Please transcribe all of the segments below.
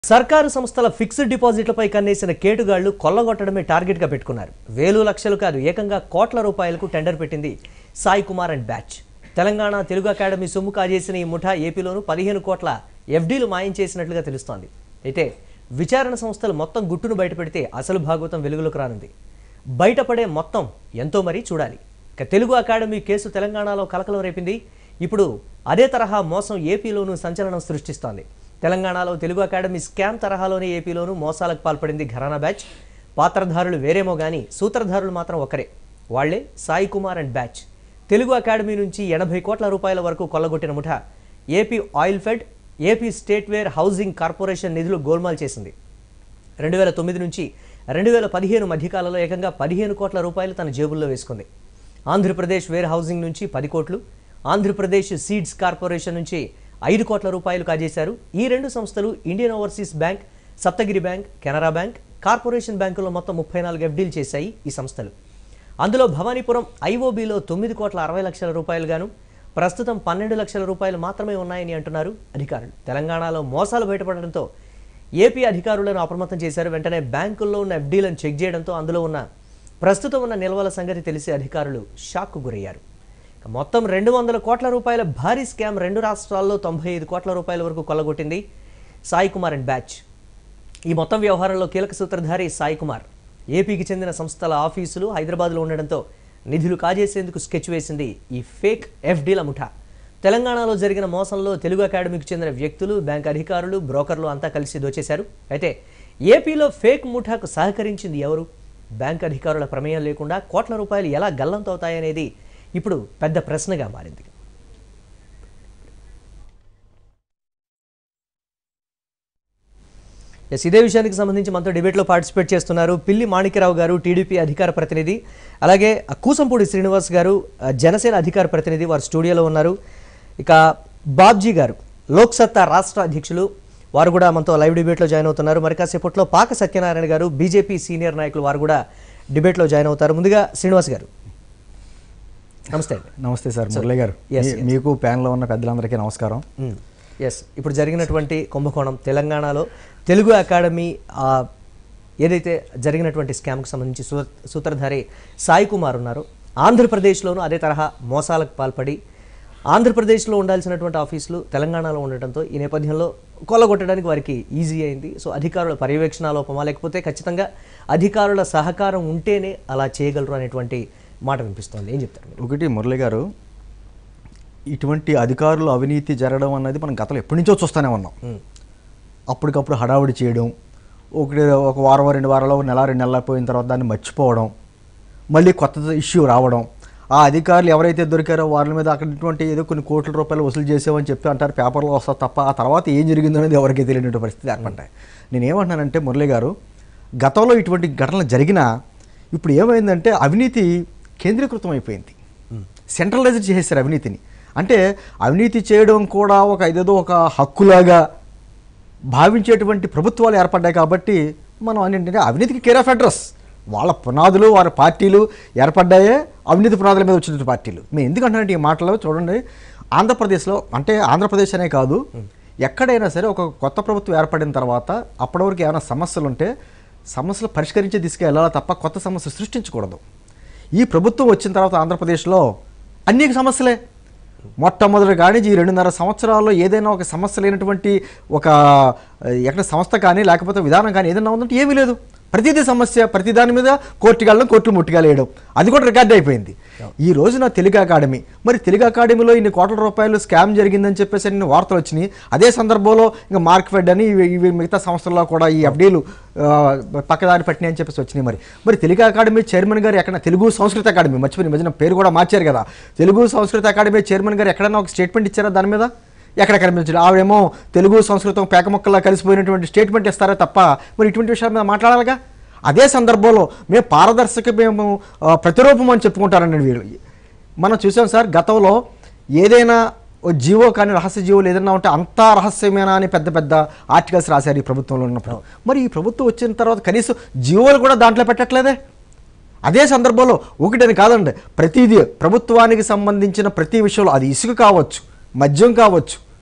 సర్కారు సంస్థల ఫిక్స్డ్ డిపాజిట్లపై కన్నేసిన కేటుగాళ్లు కొల్లగొట్టడమే టార్గెట్గా పెట్టుకున్నారు వేలు లక్షలు కాదు ఏకంగా కోట్ల రూపాయలకు టెండర్ పెట్టింది Sai Kumar and batch Telangana Telugu academy సొమ్ము కాజేసిన ఈ ముఠా ఏపీలోనూ పదిహేను కోట్ల ఎఫ్డీలు మాయం చేసినట్లుగా తెలుస్తోంది అయితే విచారణ సంస్థలు మొత్తం గుట్టును బయటపెడితే అసలు భాగవతం వెలుగులోకి రానుంది బయటపడే మొత్తం ఎంతో మరీ చూడాలి ఇక తెలుగు అకాడమీ కేసు తెలంగాణలో కలకలం రేపింది ఇప్పుడు అదే తరహా మోసం ఏపీలోనూ సంచలనం సృష్టిస్తోంది తెలంగాణలో తెలుగు అకాడమీ స్కామ్ తరహాలోనే ఏపీలోనూ మోసాలకు పాల్పడింది ఘరానా బ్యాచ్ పాత్రధారులు వేరేమో కానీ సూత్రధారులు మాత్రం ఒకరే వాళ్లే Sai Kumar and batch Telugu academy నుంచి ఎనభై కోట్ల రూపాయల వరకు కొల్లగొట్టిన ముఠ AP oil fed AP state warehousing corporation నిధులు గోల్మాల్ చేసింది రెండు వేల తొమ్మిది నుంచి రెండు వేల పదిహేను మధ్యకాలంలో ఏకంగా పదిహేను కోట్ల రూపాయలు తన జేబుల్లో వేసుకుంది ఆంధ్రప్రదేశ్ వేర్ హౌసింగ్ నుంచి పది కోట్లు ఆంధ్రప్రదేశ్ సీడ్స్ కార్పొరేషన్ నుంచి ఐదు కోట్ల రూపాయలు కాజేశారు ఈ రెండు సంస్థలు Indian overseas bank Saptagiri bank Canara bank corporation బ్యాంకుల్లో మొత్తం ముప్పై నాలుగు ఎఫ్డీలు చేశాయి ఈ సంస్థలు అందులో భవానీపురం ఐఓబీలో తొమ్మిది కోట్ల అరవై లక్షల రూపాయలు గాను ప్రస్తుతం పన్నెండు లక్షల రూపాయలు మాత్రమే ఉన్నాయని అంటున్నారు అధికారులు తెలంగాణలో మోసాలు బయటపడడంతో ఏపీ అధికారులను అప్రమత్తం చేశారు వెంటనే బ్యాంకుల్లో ఉన్న ఎఫ్డీలను చెక్ చేయడంతో అందులో ఉన్న ప్రస్తుతం ఉన్న నిల్వల సంగతి తెలిసి అధికారులు షాక్కు గురయ్యారు ఇక మొత్తం రెండు వందల కోట్ల రూపాయల భారీ స్కామ్ రెండు రాష్ట్రాల్లో తొంభై ఐదు కోట్ల రూపాయల వరకు కొల్లగొట్టింది సాయి కుమార్ అండ్ బ్యాచ్ ఈ మొత్తం వ్యవహారంలో కీలక సూత్రధారి సాయి కుమార్ ఏపీకి చెందిన సంస్థల ఆఫీసులు హైదరాబాద్లో ఉండడంతో నిధులు కాజేసేందుకు స్కెచ్ వేసింది ఈ ఫేక్ ఎఫ్డీల ముఠా తెలంగాణలో జరిగిన మోసంలో తెలుగు అకాడమీకి చెందిన వ్యక్తులు బ్యాంక్ అధికారులు బ్రోకర్లు అంతా కలిసి దోచేశారు అయితే ఏపీలో ఫేక్ ముఠాకు సహకరించింది ఎవరు బ్యాంక్ అధికారుల ప్రమేయం లేకుండా కోట్ల రూపాయలు ఎలా గల్లంతవుతాయనేది ఇప్పుడు పెద్ద ప్రశ్నగా మారింది ఎస్ ఇదే విషయానికి సంబంధించి మనతో డిబేట్లో పార్టిసిపేట్ చేస్తున్నారు పిల్లి మాణిక్యరావు గారు టీడీపీ అధికార ప్రతినిధి అలాగే కూసంపూడి శ్రీనివాస్ గారు ఆ, జనసేన అధికార ప్రతినిధి వారు స్టూడియోలో ఉన్నారు ఇక బాబ్జీ గారు లోక్సత్తా రాష్ట్ర అధ్యక్షులు వారు కూడా మనతో లైవ్ డిబేట్లో జాయిన్ అవుతున్నారు మరి కాసేపట్లో పాక సత్యనారాయణ గారు బీజేపీ సీనియర్ నాయకులు వారు కూడా డిబేట్లో జాయిన్ అవుతారు ముందుగా శ్రీనివాస్ గారు నమస్తే అండి నమస్తే సార్ మురళి గారు Yes, మీ- yes. మీకు ప్యాన్లో ఉన్న పెద్దలందరికీ నమస్కారం ఎస్ ఇప్పుడు జరిగినటువంటి కుంభకోణం తెలంగాణలో తెలుగు అకాడమీ ఆ, ఏదైతే జరిగినటువంటి స్కామ్కి సంబంధించి సూ సూత్రధారి సాయి కుమార్ ఉన్నారు ఆంధ్రప్రదేశ్లోనూ అదే తరహా మోసాలకు పాల్పడి ఆంధ్రప్రదేశ్లో ఉండాల్సినటువంటి ఆఫీసులు తెలంగాణలో ఉండటంతో ఈ నేపథ్యంలో కొల్లగొట్టడానికి వారికి ఈజీ అయింది సో అధికారుల పర్యవేక్షణ లోపమా లేకపోతే ఖచ్చితంగా అధికారుల సహకారం ఉంటేనే అలా చేయగలరు అనేటువంటి మాట వినిపిస్తోంది ఏం చెప్తారు మీరు ఒకటి మురళి గారు ఇటువంటి అధికారులు అవినీతి జరగడం అన్నది మనం గతంలో ఎప్పటి నుంచో చూస్తూనే ఉన్నాం మ్మ్. అప్పటికప్పుడు హడావుడి చేయడం ఒకటి ఒక వారం రెండు వారాలు ఒక నెల రెండు నెలలు పోయిన తర్వాత దాన్ని మర్చిపోవడం మళ్ళీ కొత్త ఇష్యూ రావడం ఆ అధికారులు ఎవరైతే దొరికారో వాళ్ళ మీద అక్కడటువంటి ఏదో కొన్ని కోట్ల రూపాయలు వసూలు చేసామని చెప్పి అంటారు పేపర్లో వస్తా తప్ప ఆ తర్వాత ఏం జరిగిందో అనేది ఎవరికి తెలియనటువంటి పరిస్థితి ఏర్పడ్డాయి నేను ఏమంటున్నానంటే మురళి గారు గతంలో ఇటువంటి ఘటనలు జరిగినా ఇప్పుడు ఏమైందంటే అవినీతి కేంద్రీకృతం అయిపోయింది సెంట్రలైజ్ చేసేసారు అవినీతిని అంటే అవినీతి చేయడం కూడా ఒక ఇదేదో ఒక హక్కులాగా భావించేటువంటి ప్రభుత్వాలు ఏర్పడ్డాయి కాబట్టి మనం ఏంటంటే అవినీతికి కేర్ ఆఫ్ అడ్రస్ వాళ్ళ పునాదులు వారి పార్టీలు ఏర్పడ్డాయే అవినీతి పునాదుల మీద వచ్చిన పార్టీలు మేము ఎందుకంటే ఈ మాటలో చూడండి ఆంధ్రప్రదేశ్లో అంటే ఆంధ్రప్రదేశ్ అనే కాదు ఎక్కడైనా సరే ఒక కొత్త ప్రభుత్వం ఏర్పడిన తర్వాత అప్పటి వరకు ఏమైనా సమస్యలు ఉంటే సమస్యలు పరిష్కరించే దిశగా వెళ్ళాలి తప్ప కొత్త సమస్యలు సృష్టించకూడదు ఈ ప్రభుత్వం వచ్చిన తర్వాత ఆంధ్రప్రదేశ్లో అనేక సమస్యలే మొట్టమొదటి కానీ ఈ రెండున్నర సంవత్సరాల్లో ఏదైనా ఒక సమస్య లేనటువంటి ఒక ఆ, ఎక్కడ సంస్థ కానీ లేకపోతే విధానం కానీ ఏదైనా ఉందంటే ఏమీ లేదు ప్రతిదీ సమస్య ప్రతి దాని మీద కోర్టుకి వెళ్ళడం కోర్టు ముట్టుకెళ్ళేయడం అది కూడా రికార్డ్ అయిపోయింది ఈ రోజున తెలుగు అకాడమీ మరి తెలుగు అకాడమీలో ఇన్ని కోట్ల రూపాయలు స్కామ్ జరిగిందని చెప్పేసి అన్ని వార్తలు వచ్చినాయి అదే సందర్భంలో ఇంకా మార్క్ ఫెడ్ అని ఇవి ఇవి మిగతా సంస్థల్లో కూడా ఈ ఎఫ్డీలు పక్కదారి పట్టినాయి అని చెప్పేసి వచ్చినాయి మరి మరి తెలుగు అకాడమీ చైర్మన్ గారు ఎక్కడ తెలుగు సంస్కృత అకాడమీ మర్చిపోయిన మధ్యన పేరు కూడా మార్చారు కదా తెలుగు సంస్కృత అకాడమీ చైర్మన్ గారు ఎక్కడైనా ఒక స్టేట్మెంట్ ఇచ్చారా దాని మీద ఎక్కడ కనిపించలేదు ఆవిడేమో తెలుగు సంస్కృతం పేకముక్కలా కలిసిపోయినటువంటి స్టేట్మెంట్ ఇస్తారా తప్ప మరి ఇటువంటి విషయాల మీద మాట్లాడాలిగా అదే సందర్భంలో మేము పారదర్శక మేము ఆ, ప్రతిరూపం అని చెప్పుకుంటారండి వీళ్ళు మనం చూసాం సార్ గతంలో ఏదైనా ఓ జీవో కానీ రహస్య జీవోలు ఏదైనా ఉంటే అంతా రహస్యమేనా అని పెద్ద పెద్ద ఆర్టికల్స్ రాశారు ఈ ప్రభుత్వంలో ఉన్నప్పుడు మరి ఈ ప్రభుత్వం వచ్చిన తర్వాత కనీసం జీవోలు కూడా దాంట్లో పెట్టట్లేదే అదే సందర్భంలో ఒకటని కాదండి ప్రతిదీ ప్రభుత్వానికి సంబంధించిన ప్రతి విషయంలో అది ఇసుక కావచ్చు మద్యం కావచ్చు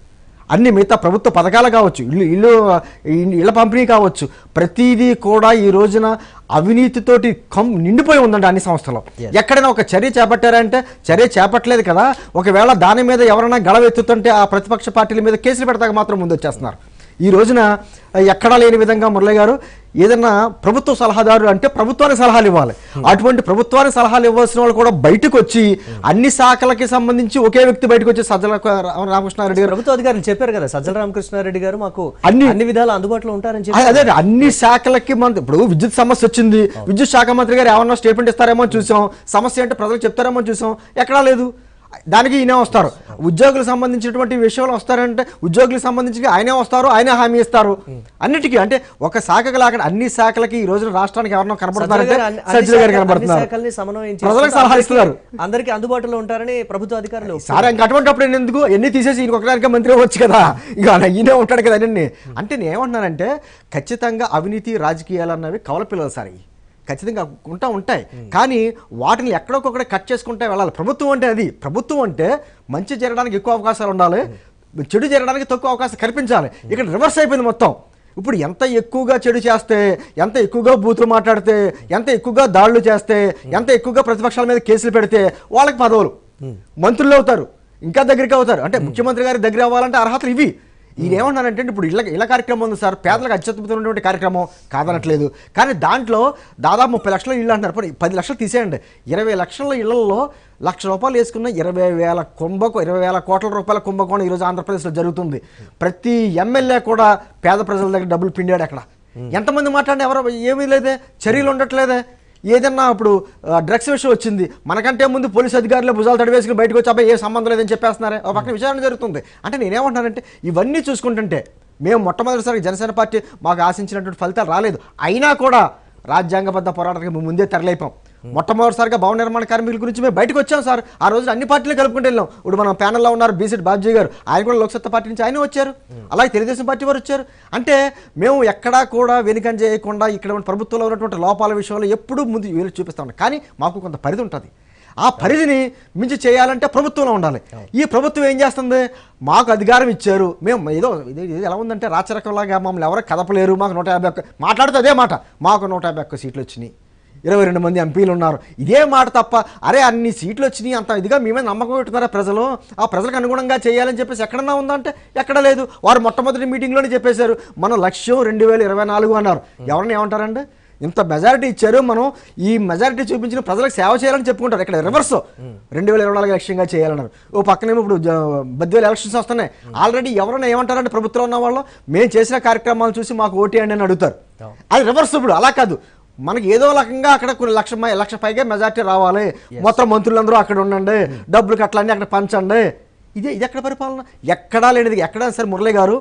అన్ని మిగతా ప్రభుత్వ పథకాలు కావచ్చు ఇల్లు ఇల్లు ఇళ్ళ పంపిణీ కావచ్చు ప్రతిదీ కూడా ఈ రోజున అవినీతితోటి కం నిండిపోయి ఉందండి అన్ని సంస్థలు ఎక్కడైనా ఒక చర్య చేపట్టారంటే చర్య చేపట్టలేదు కదా ఒకవేళ దాని మీద ఎవరైనా గళవెత్తుతుంటే ఆ ప్రతిపక్ష పార్టీల మీద కేసులు పెడతాక మాత్రం ముందు వచ్చేస్తున్నారు ఈ రోజున ఎక్కడా లేని విధంగా మురళి గారు ఏదన్నా ప్రభుత్వ సలహాదారు అంటే ప్రభుత్వానికి సలహాలు ఇవ్వాలి అటువంటి ప్రభుత్వానికి సలహాలు ఇవ్వాల్సిన వాళ్ళు కూడా బయటకు వచ్చి అన్ని శాఖలకి సంబంధించి ఒకే వ్యక్తి బయటకు వచ్చి సజ్జల రామకృష్ణారెడ్డి గారు ప్రభుత్వ అధికారులు చెప్పారు కదా సజ్జల రామకృష్ణారెడ్డి గారు మాకు అన్ని- అన్ని విధాలు అందుబాటులో ఉంటారని అదే చెప్పి అదే అన్ని శాఖలకి మన ఇప్పుడు విద్యుత్ సమస్య వచ్చింది విద్యుత్ శాఖ మంత్రి గారు ఏమన్నా స్టేట్మెంట్ ఇస్తారేమో అని చూసాం సమస్య అంటే ప్రజలకు చెప్తారేమో అని చూసాం ఎక్కడా లేదు దానికి ఈయనే వస్తారు ఉద్యోగులకు సంబంధించినటువంటి విషయాలు వస్తారంటే ఉద్యోగులకు సంబంధించి ఆయనే వస్తారు ఆయనే హామీ ఇస్తారు అన్నిటికీ అంటే ఒక శాఖకు లాగా అన్ని శాఖలకి ఈ రోజున రాష్ట్రానికి ఎవరన్నా సజ్జల కనబడుతున్నారంటే గారు అన్ని- అన్ని సజ్జల గారు శాఖ- అన్ని కనబడుతున్నారు శాఖల్ని సమన్వయం ప్రజలకు చేసుకుంటూ సలహా అందరికీ- ఇస్తున్నారు అందరికీ అందుబాటులో ఉంటారని ప్రభుత్వ అధికారులు సార్ ఇంక అటువంటిప్పుడు నేను ఎందుకు ఎన్ని తీసేసి ఈయన ఒకదానికే మంత్రి అవ్వచ్చు కదా ఇక ఈయనే ఉంటాడు కదా అన్ని అంటే నేను ఏమంటున్నానంటే ఖచ్చితంగా అవినీతి రాజకీయాలు అన్నవి కవల పిల్లలు సార్ ఇవి. ఖచ్చితంగా ఉంటా ఉంటాయి కానీ వాటిని ఎక్కడొక్కడ కట్ చేసుకుంటే వెళ్ళాలి ప్రభుత్వం అంటే అది ప్రభుత్వం అంటే మంచి జరగడానికి ఎక్కువ అవకాశాలు ఉండాలి చెడు జరగడానికి తక్కువ అవకాశం కల్పించాలి ఇక్కడ రివర్స్ అయిపోయింది మొత్తం ఇప్పుడు ఎంత ఎక్కువగా చెడు చేస్తే ఎంత ఎక్కువగా బూతులు మాట్లాడితే ఎంత ఎక్కువగా దాడులు చేస్తే ఎంత ఎక్కువగా ప్రతిపక్షాల మీద కేసులు పెడితే వాళ్ళకి పదవులు మంత్రులు అవుతారు ఇంకా దగ్గరికి అవుతారు అంటే ముఖ్యమంత్రి గారి దగ్గర అవ్వాలంటే అర్హతలు ఇవి ఈయన ఏమన్నారంటే ఇప్పుడు ఇళ్ళ ఇళ్ళ కార్యక్రమం ఉంది సార్ పేదలకు అత్యుత్తమైనటువంటి కార్యక్రమం కాదనట్లేదు కానీ దాంట్లో దాదాపు ముప్పై లక్షల ఇళ్ళు అంటారు పోనీ పది లక్షలు తీసేయండి ఇరవై లక్షల ఇళ్లలో లక్ష రూపాయలు వేసుకున్న ఇరవై వేల కుంభకో ఇరవై వేల కోట్ల రూపాయల కుంభకోణం ఈరోజు ఆంధ్రప్రదేశ్లో జరుగుతుంది ప్రతి ఎమ్మెల్యే కూడా పేద ప్రజల దగ్గర డబ్బులు పిండాడు అక్కడ ఎంతమంది మాట్లాడినా ఎవరో ఏమీ లేదే చర్యలు ఉండట్లేదే ఏదన్నా ఇప్పుడు డ్రగ్స్ విషయం వచ్చింది మనకంటే ముందు పోలీస్ అధికారులు భుజాలు తడివేసుకుని బయటకు వచ్చి అబ్బాయి ఏ సంబంధం లేదని చెప్పేస్తున్నారే ఒక పక్కన విచారణ జరుగుతుంది అంటే నేనేమంటానంటే ఇవన్నీ చూసుకుంటుంటే మేము మొట్టమొదటిసారి జనసేన పార్టీ మాకు ఆశించినటువంటి ఫలితాలు రాలేదు అయినా కూడా రాజ్యాంగబద్ధ పోరాటానికి మేము ముందే తెరలేపాం మొట్టమొదటిసారిగా భవన నిర్మాణ కార్మికుల గురించి మేము బయటకు వచ్చాం సార్ ఆ రోజు అన్ని పార్టీలు కలుపుకుంటూ వెళ్ళాం ఇప్పుడు మనం ప్యానల్లో ఉన్నారు బీసెట్ బాబ్జీ గారు ఆయన కూడా లోక్సత్తా పార్టీ నుంచి ఆయన వచ్చారు అలాగే తెలుగుదేశం పార్టీ వారు వచ్చారు అంటే మేము ఎక్కడా కూడా వెనుకంజ చేయకుండా ఇక్కడ ఉన్న ప్రభుత్వంలో ఉన్నటువంటి లోపాల విషయంలో ఎప్పుడూ ముందు వేలు చూపిస్తా ఉన్నాం కానీ మాకు కొంత పరిధి ఉంటుంది ఆ పరిధిని మించి చేయాలంటే ప్రభుత్వంలో ఉండాలి ఈ ప్రభుత్వం ఏం చేస్తుంది మాకు అధికారం ఇచ్చారు మేము ఏదో ఇది ఇది ఎలా ఉందంటే రాచరకంలాగా మమ్మల్ని ఎవరు కదపలేరు మాకు నూట యాభై ఒక్క మాట్లాడితే అదే మాట మాకు నూట యాభై ఒక్క సీట్లు వచ్చినాయి ఇరవై రెండు మంది ఎంపీలు ఉన్నారు ఇదే మాట తప్ప అరే అన్ని సీట్లు వచ్చినాయి అంత ఇదిగా మేమే నమ్మకం పెట్టుకున్నారా ప్రజలు ఆ ప్రజలకు అనుగుణంగా చేయాలని చెప్పేసి ఎక్కడన్నా ఉందంటే ఎక్కడ లేదు వారు మొట్టమొదటి మీటింగ్లోనే చెప్పేశారు మన లక్ష్యం రెండు వేల ఇరవై నాలుగు అన్నారు ఎవరిని ఏమంటారండి ఇంత మెజారిటీ ఇచ్చారు మనం ఈ మెజారిటీ చూపించిన ప్రజలకు సేవ చేయాలని చెప్పుకుంటారు ఇక్కడ రివర్స్ రెండు వేల ఇరవై నాలుగు లక్ష్యంగా చేయాలన్నారు ఓ పక్కనేమో ఇప్పుడు జ- బద్వేలు ఎలక్షన్స్ వస్తున్నాయి ఆల్రెడీ ఎవరైనా ఏమంటారంటే ప్రభుత్వంలో ఉన్న వాళ్ళు మేము చేసిన కార్యక్రమాలు చూసి మాకు ఓటీ అండి అని అడుగుతారు అది రివర్స్ ఇప్పుడు అలా కాదు మనకి ఏదో రకంగా అక్కడ కొన్ని లక్ష మ- లక్ష పైగా మెజార్టీ రావాలి మొత్తం మంత్రులందరూ అక్కడ ఉండండి డబ్బులు కట్టాలని అక్కడ పంచండి ఇదే ఇది ఎక్కడ పరిపాలన ఎక్కడా లేనిది ఎక్కడా సరే మురళి గారు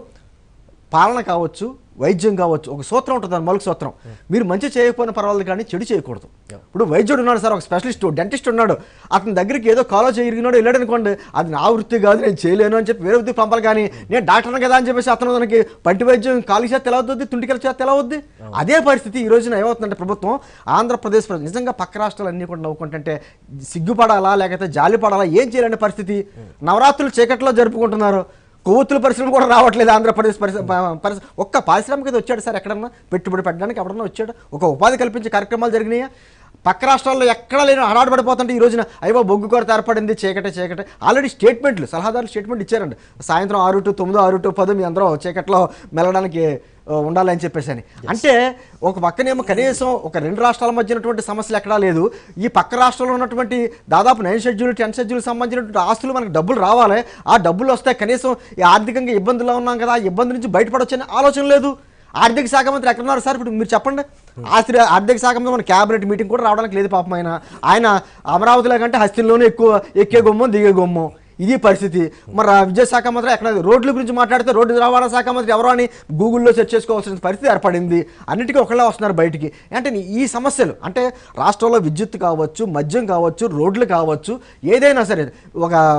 పాలన కావచ్చు వైద్యం కావచ్చు ఒక సూత్రం ఉంటుంది దాని మలుగు సూత్రం మీరు మంచి చేయకపోయినా పర్వాలేదు కానీ చెడు చేయకూడదు ఇప్పుడు వైద్యుడు ఉన్నాడు సార్ ఒక స్పెషలిస్ట్ డెంటిస్ట్ ఉన్నాడు అతని దగ్గరికి ఏదో కాలో చేయరిగినాడు వెళ్ళాడు అనుకోండి అది నా వృత్తి కాదు నేను చేయలేను అని చెప్పి వేరే వృత్తికి పంపాలి కానీ నేను డాక్టర్ని కదా అని చెప్పేసి అతను తనకి పంటి వైద్యం కాలు చేత ఎలా అవుతుంది తుంటికల చేత ఎలా అవుద్ది అదే పరిస్థితి ఈ రోజున ఏమవుతుందంటే ప్రభుత్వం ఆంధ్రప్రదేశ్ ప్రజలు నిజంగా పక్క రాష్ట్రాలు అన్ని కూడా నవ్వుకుంటుంటే సిగ్గుపడాలా లేకపోతే జాలి పడాలా ఏం చేయాలనే పరిస్థితి నవరాత్రులు చీకట్లో జరుపుకుంటున్నారు కొవ్వొత్తుల పరిశ్రమ కూడా రావట్లేదు ఆంధ్రప్రదేశ్ పరిశ్రమ పరిశ్రమ ఒక్క పారిశ్రామిక వచ్చాడు సార్ ఎక్కడన్నా పెట్టుబడి పెట్టడానికి ఎవరన్నా వచ్చాడు ఒక ఉపాధి కల్పించే కార్యక్రమాలు జరిగినాయా పక్క రాష్ట్రాల్లో ఎక్కడా లేని హడాడు పడిపోతుంటే ఈ రోజున అయ్యో బొగ్గు కొరత ఏర్పడింది చీకటే చీకటే ఆల్రెడీ స్టేట్మెంట్లు సలహాదారులు స్టేట్మెంట్ ఇచ్చారండి సాయంత్రం ఆరు టు తొమ్మిదో ఆరు టు పదో మీ అందరూ చీకట్లో మెలడానికి ఆ, ఉండాలని చెప్పేసి అని అంటే ఒక పక్కనేమో కనీసం ఒక రెండు రాష్ట్రాల మధ్య ఉన్నటువంటి సమస్యలు ఎక్కడా లేదు ఈ పక్క రాష్ట్రంలో ఉన్నటువంటి దాదాపు నైన్ షెడ్యూల్ టెన్ షెడ్యూల్ సంబంధించినటువంటి ఆస్తులు మనకు డబ్బులు రావాలి ఆ డబ్బులు వస్తే కనీసం ఈ ఆర్థికంగా ఇబ్బందుల్లో ఉన్నాం కదా ఆ ఇబ్బంది నుంచి బయటపడొచ్చని ఆలోచన లేదు ఆర్థిక శాఖ మంత్రి ఎక్కడున్నారు సార్ ఇప్పుడు మీరు చెప్పండి ఆస్తి ఆర్థిక శాఖ మంత్రి మన క్యాబినెట్ మీటింగ్ కూడా రావడానికి లేదు పాపం ఆయన ఆయన అమరావతిలో కంటే హస్తిలోనే ఎక్కువ ఎక్కే గుమ్మం దిగే గుమ్మం ఇది పరిస్థితి మరి ఆ విద్యాశాఖ మంత్రి ఎక్కడ రోడ్ల గురించి మాట్లాడితే రోడ్డు రవాణా శాఖ మంత్రి ఎవరో అని గూగుల్లో సెర్చ్ చేసుకోవాల్సిన పరిస్థితి ఏర్పడింది అన్నిటికీ ఒకళ్ళే వస్తున్నారు బయటికి అంటే ఈ సమస్యలు అంటే రాష్ట్రంలో విద్యుత్ కావచ్చు మద్యం కావచ్చు రోడ్లు కావచ్చు ఏదైనా సరే ఒక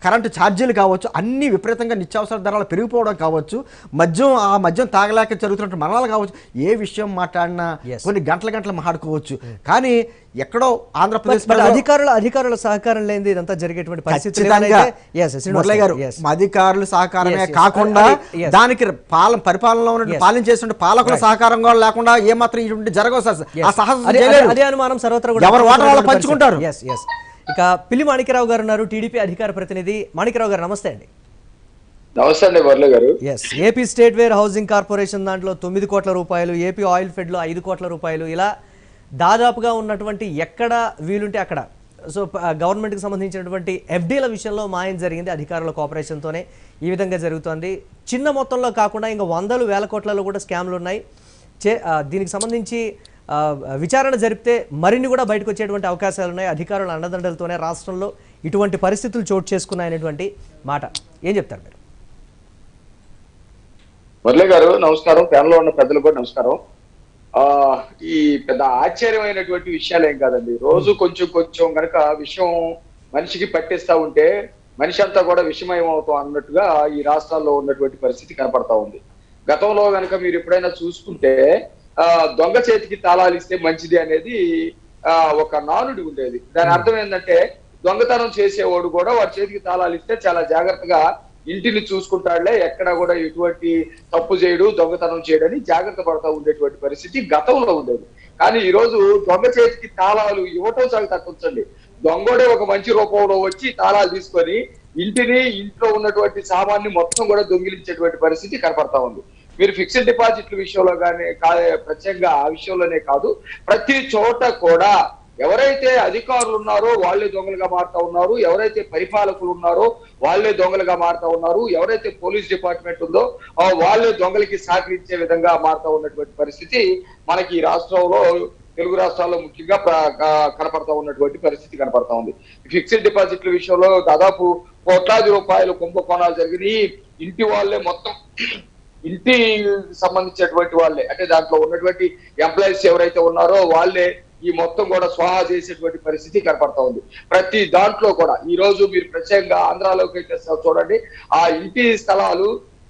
కరెంటు ఛార్జీలు కావచ్చు అన్ని విపరీతంగా నిత్యావసర ధరలు పెరిగిపోవడం కావచ్చు మద్యం ఆ మద్యం తాగలేక జరుగుతున్న మరణాలు కావచ్చు ఏ విషయం మాట్లాడినా Yes. కొన్ని గంటల గంటలు మాట్లాడుకోవచ్చు కానీ ఎక్కడో ఆంధ్రప్రదేశ్ బట్ ప్రజలు- అధికారుల అధికారుల సహకారం లేనిది ఇదంతా జరిగేటువంటి పరిస్థితులు ఖచ్చితంగా ఏమైనా అయితే- Yes, శ్రీనివాస్ మురళి గారు yes. మా అధికారులు సహకారమే Yes, yes. కాకుండా అది- yes. దానికి పాలన పరిపాలనలో ఉన్న Yes. పాలన చేస్తున్న పాలకుల Right. సహకారం కూడా లేకుండా ఏ మాత్రం ఇటువంటి జరగవు సార్ Yes. ఆ సహజ అదే- చేయలేరు. అదే- అదే అనుమానం సర్వత్రా కూడా ఎవరి ఓటర్ వాళ్ళు పంచుకుంటారు. Yes, yes. ఇక పిల్లి మాణిక్యరావు గారు ఉన్నారు టీడీపీ అధికార ప్రతినిధి మాణిక్యరావు గారు నమస్తే అండి నమస్తే అండి Varla garu yes AP state warehousing corporation దాంట్లో తొమ్మిది కోట్ల రూపాయలు ఏపీ ఆయిల్ ఫెడ్లో ఐదు కోట్ల రూపాయలు ఇలా దాదాపుగా ఉన్నటువంటి ఎక్కడ వీలుంటే అక్కడ సో ప- గవర్నమెంట్కి సంబంధించినటువంటి ఎఫ్డీల విషయంలో మాయం జరిగింది అధికారుల కోఆపరేషన్తోనే ఈ విధంగా జరుగుతోంది చిన్న మొత్తంలో కాకుండా ఇంకా వందలు వేల కోట్లలో కూడా స్కామ్లు ఉన్నాయి చే ఆ, దీనికి సంబంధించి ఆ, విచారణ జరిపితే మరిన్ని కూడా బయటకు వచ్చేటువంటి అవకాశాలు ఉన్నాయి అధికారుల అండదండలతోనే రాష్ట్రంలో ఇటువంటి పరిస్థితులు చోటు చేసుకున్నాయనేటువంటి మాట ఏం చెప్తారు మీరు మురళి గారు నమస్కారం ప్యానల్ లో ఉన్న పెద్దలు కూడా నమస్కారం ఆ ఈ పెద్ద ఆశ్చర్యమైనటువంటి విషయాలు ఏం కాదండి రోజు కొంచెం కొంచెం గనక విషయం మనిషికి పట్టిస్తా ఉంటే మనిషి అంతా కూడా విషమయం అవుతాం అన్నట్టుగా ఈ రాష్ట్రాల్లో ఉన్నటువంటి పరిస్థితి కనపడతా ఉంది గతంలో గనక మీరు ఎప్పుడైనా చూసుకుంటే ఆ దొంగ చేతికి తాళాలు ఇస్తే మంచిది అనేది ఆ ఒక నానుడి ఉండేది దాని అర్థం ఏంటంటే దొంగతనం చేసేవాడు కూడా వాడి చేతికి తాళాలు ఇస్తే చాలా జాగ్రత్తగా ఇంటిని చూసుకుంటాడులే ఎక్కడ కూడా ఎటువంటి తప్పు చేయడు దొంగతనం చేయడని జాగ్రత్త పడతా ఉండేటువంటి పరిస్థితి గతంలో ఉండేది కానీ ఈ రోజు దొంగ చేతికి తాళాలు ఇవ్వటం చాలా తక్కువచ్చండి దొంగోడే ఒక మంచి రూపంలో వచ్చి తాళాలు తీసుకొని ఇంటిని ఇంట్లో ఉన్నటువంటి సామాన్ని మొత్తం కూడా దొంగిలించేటువంటి పరిస్థితి కనపడతా ఉంది మీరు ఫిక్స్డ్ డిపాజిట్ల విషయంలో కానీ ప్రత్యేకంగా ఆ విషయంలోనే కాదు ప్రతి చోట కూడా ఎవరైతే అధికారులు ఉన్నారో వాళ్ళే దొంగలుగా మారుతా ఉన్నారు ఎవరైతే పరిపాలకులు ఉన్నారో వాళ్ళే దొంగలుగా మారుతా ఉన్నారు ఎవరైతే పోలీస్ డిపార్ట్మెంట్ ఉందో ఆ వాళ్ళే దొంగలకి సహకరించే విధంగా మారుతా ఉన్నటువంటి పరిస్థితి మనకి ఈ రాష్ట్రంలో తెలుగు రాష్ట్రాల్లో ముఖ్యంగా ప్ర- క- కనపడతా ఉన్నటువంటి పరిస్థితి కనపడతా ఉంది ఫిక్స్డ్ డిపాజిట్ల విషయంలో దాదాపు కోట్లాది రూపాయలు కుంభకోణాలు జరిగినాయి ఇంటి వాళ్ళే మొత్తం ఇంటి సంబంధించినటువంటి వాళ్ళే అంటే దాంట్లో ఉన్నటువంటి ఎంప్లాయీస్ ఎవరైతే ఉన్నారో వాళ్ళే ఈ మొత్తం కూడా స్వాహా చేసేటువంటి పరిస్థితి కనపడతా ఉంది ప్రతి దాంట్లో కూడా ఈ రోజు మీరు ప్రత్యేకంగా ఆంధ్రాలోకి అయితే చూడండి ఆ ఇంటి స్థలాలు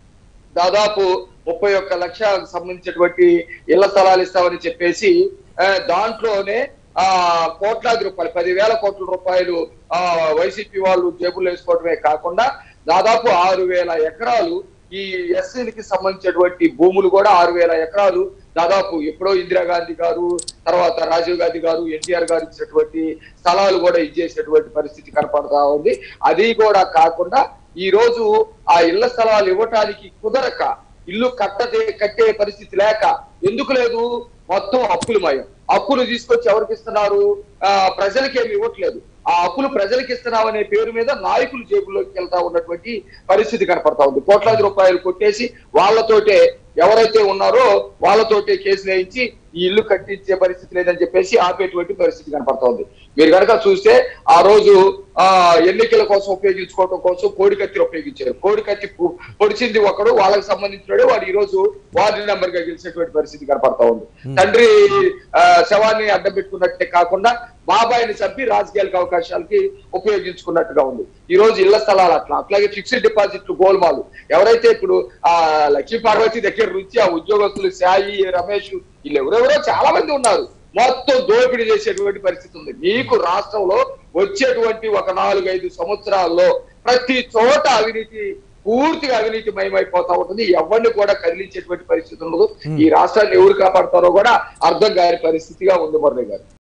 దాదాపు ముప్పై ఒక్క లక్ష సంబంధించినటువంటి ఇళ్ల స్థలాలు ఇస్తామని చెప్పేసి ఆ, దాంట్లోనే ఆ కోట్లాది రూపాయలు పదివేల కోట్ల రూపాయలు ఆ వైసీపీ వాళ్ళు జేబుల్లో వేసుకోవడమే కాకుండా దాదాపు ఆరు వేల ఎకరాలు ఈ ఎస్సీలకి సంబంధించినటువంటి భూములు కూడా ఆరు వేల ఎకరాలు దాదాపు ఎప్పుడో ఇందిరాగాంధీ గారు తర్వాత రాజీవ్ గాంధీ గారు ఎన్టీఆర్ గారు ఇచ్చినటువంటి స్థలాలు కూడా ఇచ్చేసినటువంటి పరిస్థితి కనపడతా ఉంది అది కూడా కాకుండా ఈ రోజు ఆ ఇళ్ల స్థలాలు ఇవ్వటానికి కుదరక ఇల్లు కట్టదే కట్టే పరిస్థితి లేక ఎందుకు లేదు మొత్తం అప్పులమయం అప్పులు తీసుకొచ్చి ఎవరికి ఇస్తున్నారు ఆ ప్రజలకి ఏమి ఇవ్వట్లేదు ఆ అప్పులు ప్రజలకి ఇస్తున్నామనే పేరు మీద నాయకులు జేబుల్లోకి వెళ్తా ఉన్నటువంటి పరిస్థితి కనపడతా ఉంది కోట్లాది రూపాయలు కొట్టేసి వాళ్ళతోటే ఎవరైతే ఉన్నారో వాళ్ళతోటే కేసులు వేయించి ఈ ఇల్లు కట్టించే పరిస్థితి లేదని చెప్పేసి ఆపేటువంటి పరిస్థితి కనపడతా ఉంది మీరు కనుక చూస్తే ఆ రోజు ఆ ఎన్నికల కోసం ఉపయోగించుకోవడం కోసం కోడి కత్తి ఉపయోగించారు కోడి కత్తి పు- పొడిచింది ఒకడు వాళ్ళకి సంబంధించినడు వాడు ఈ రోజు వార్డు నెంబర్ గా గెలిచేటువంటి పరిస్థితి కనపడతా ఉంది తండ్రి ఆ, శవాన్ని అడ్డం పెట్టుకున్నట్టే కాకుండా బాబాయిని చంపి రాజకీయాలకు అవకాశాలకి ఉపయోగించుకున్నట్టుగా ఉంది ఈ రోజు ఇళ్ల స్థలాలు అట్లా అట్లాగే ఫిక్స్డ్ డిపాజిట్లు గోల్మాలు ఎవరైతే ఇప్పుడు ఆ లక్ష్మీ పార్వతి దగ్గర నుంచి ఆ ఉద్యోగస్తులు సాయి రమేష్ వీళ్ళు ఎవరెవరో చాలా మంది ఉన్నారు మొత్తం దోపిడీ చేసేటువంటి పరిస్థితి ఉంది మీకు రాష్ట్రంలో వచ్చేటువంటి ఒక నాలుగైదు సంవత్సరాల్లో ప్రతి చోట అవినీతి పూర్తిగా అవినీతి మయమైపోతా ఉంటుంది ఎవరిని కూడా కదిలించేటువంటి పరిస్థితి ఉండదు ఈ రాష్ట్రాన్ని ఎవరు కాపాడతారో కూడా అర్థం కాని పరిస్థితిగా ఉంది మురళి గారు